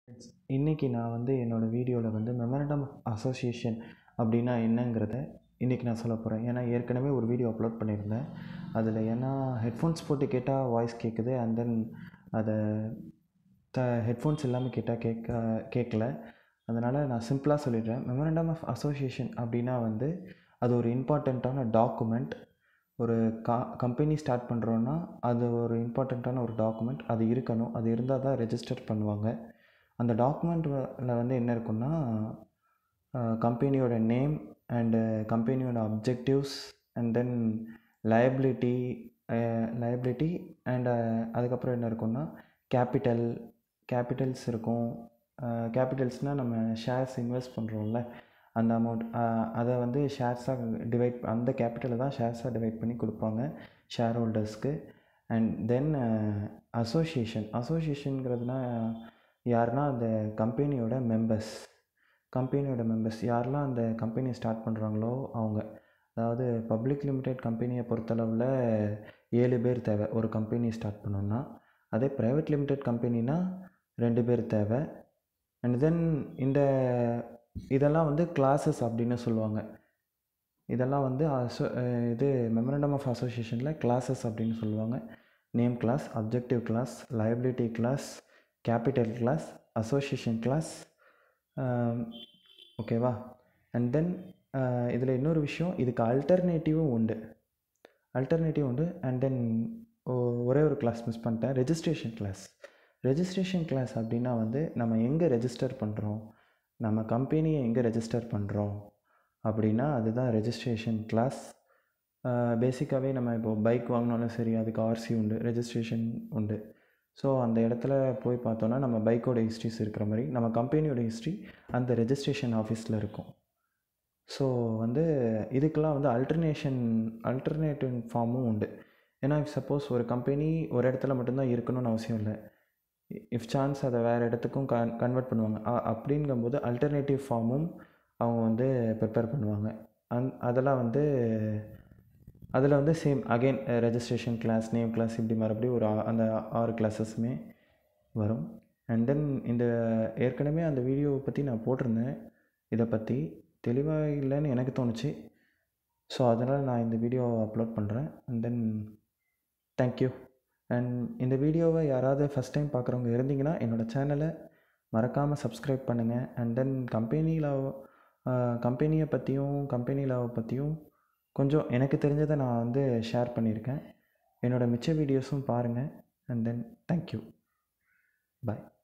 இன்றைக்கி நான் வந்து என்னோடய வீடியோவில் வந்து மெமரண்டம் அசோசியேஷன் அப்படின்னா என்னங்கிறத இன்றைக்கி நான் சொல்ல போகிறேன் ஏன்னா ஏற்கனவே ஒரு வீடியோ அப்லோட் பண்ணியிருந்தேன் அதில் ஏன்னா ஹெட்ஃபோன்ஸ் போட்டு கேட்டால் வாய்ஸ் கேட்குது அண்ட் தென் அதை த ஹெட்ஃபோன்ஸ் இல்லாமல் கேட்டால் கேட்க கேட்கல அதனால் நான் சிம்பிளாக சொல்லிடுறேன் மெமரண்டம் ஆஃப் அசோசியேஷன் அப்படின்னா வந்து அது ஒரு இம்பார்ட்டண்ட்டான டாக்குமெண்ட் ஒரு கா கம்பெனி ஸ்டார்ட் பண்ணுறோன்னா அது ஒரு இம்பார்ட்டண்ட்டான ஒரு டாக்குமெண்ட் அது இருக்கணும் அது இருந்தால் தான் ரெஜிஸ்டர் பண்ணுவாங்க அந்த டாக்குமெண்ட்டில் வந்து என்ன இருக்குன்னா கம்பெனியோட நேம் அண்டு கம்பெனியோட objectives and then liability liability and அதுக்கப்புறம் என்ன இருக்குன்னா கேபிட்டல் கேபிட்டல்ஸ் இருக்கும் கேபிட்டல்ஸ்னால் நம்ம ஷேர்ஸ் இன்வெஸ்ட் பண்ணுறோம்ல அந்த அமௌண்ட் அதை வந்து ஷேர்ஸாக டிவைட் அந்த கேபிட்டலை தான் ஷேர்ஸாக டிவைட் பண்ணி கொடுப்பாங்க ஷேர் ஹோல்டர்ஸ்க்கு அண்ட் தென் அசோசியேஷன் அசோசியேஷனுங்கிறதுனா யாருன்னா அந்த கம்பெனியோட மெம்பர்ஸ் கம்பெனியோட மெம்பர்ஸ் யாரெல்லாம் அந்த கம்பெனியை ஸ்டார்ட் பண்ணுறாங்களோ அவங்க அதாவது பப்ளிக் லிமிடெட் கம்பெனியை பொறுத்தளவில் ஏழு பேர் தேவை ஒரு கம்பெனி ஸ்டார்ட் பண்ணோன்னா அதே ப்ரைவேட் லிமிடெட் கம்பெனினா ரெண்டு பேர் தேவை அண்ட் தென் இந்த இதெல்லாம் வந்து கிளாஸஸ் அப்படின்னு சொல்லுவாங்க இதெல்லாம் வந்து அசோ இது மெமரண்டம் ஆஃப் அசோசியேஷனில் கிளாஸஸ் அப்படின்னு சொல்லுவாங்க name clause objective clause liability clause capital clause association clause ஓகேவா அண்ட் தென் இதில் இன்னொரு விஷயம் இதுக்கு அல்டர்னேட்டிவும் உண்டு அல்டர்னேட்டிவ் உண்டு அண்ட் தென் ஒரே ஒரு கிளாஸ் மிஸ் பண்ணிட்டேன் ரெஜிஸ்ட்ரேஷன் கிளாஸ் ரெஜிஸ்ட்ரேஷன் கிளாஸ் அப்படின்னா வந்து நம்ம எங்கே ரெஜிஸ்டர் பண்ணுறோம் நம்ம கம்பெனியை எங்கே ரெஜிஸ்டர் பண்ணுறோம் அப்படின்னா அதுதான் ரெஜிஸ்ட்ரேஷன் கிளாஸ் பேசிக்காகவே நம்ம இப்போது பைக் வாங்கினாலும் சரி அதுக்கு ஆர்சி உண்டு ரெஜிஸ்ட்ரேஷன் உண்டு ஸோ அந்த இடத்துல போய் பார்த்தோன்னா நம்ம பைக்கோட ஹிஸ்ட்ரிஸ் இருக்கிற மாதிரி நம்ம கம்பெனியோட ஹிஸ்ட்ரி அந்த ரெஜிஸ்ட்ரேஷன் ஆஃபீஸில் இருக்கும் ஸோ வந்து இதுக்கெல்லாம் வந்து அல்டர்னேஷன் அல்டர்னேட்டிவ் ஃபார்மும் உண்டு ஏன்னா சப்போஸ் ஒரு கம்பெனி ஒரு இடத்துல மட்டும்தான் இருக்கணும்னு அவசியம் இல்லை இஃப் சான்ஸ் அதை வேறு இடத்துக்கும் கன் கன்வெர்ட் பண்ணுவாங்க அப்படிங்கும்போது அல்டர்னேட்டிவ் ஃபார்மும் அவங்க வந்து ப்ரிப்பேர் பண்ணுவாங்க அந் அதெல்லாம் வந்து அதில் வந்து same again registration clause name clause இப்படி மறுபடியும் ஒரு அந்த ஆறு கிளாஸஸுமே வரும் அண்ட் தென் இந்த ஏற்கனவே அந்த வீடியோவை பற்றி நான் போட்டிருந்தேன் இதை பற்றி தெளிவாக இல்லைன்னு எனக்கு தோணுச்சு ஸோ அதனால் நான் இந்த வீடியோவை அப்லோட் பண்ணுறேன் அண்ட் தென் தேங்க்யூ அண்ட் இந்த வீடியோவை யாராவது ஃபஸ்ட் டைம் பார்க்குறவங்க இருந்தீங்கன்னா என்னோடய சேனலை மறக்காமல் சப்ஸ்கிரைப் பண்ணுங்கள் அண்ட் தென் கம்பெனியில் கம்பெனியை பற்றியும் கம்பெனி லாவை பற்றியும் கொஞ்சம் எனக்கு தெரிஞ்சதை நான் வந்து ஷேர் பண்ணியிருக்கேன் என்னோடய மிச்ச வீடியோஸும் பாருங்கள் அண்ட் தென் தேங்க்யூ பாய்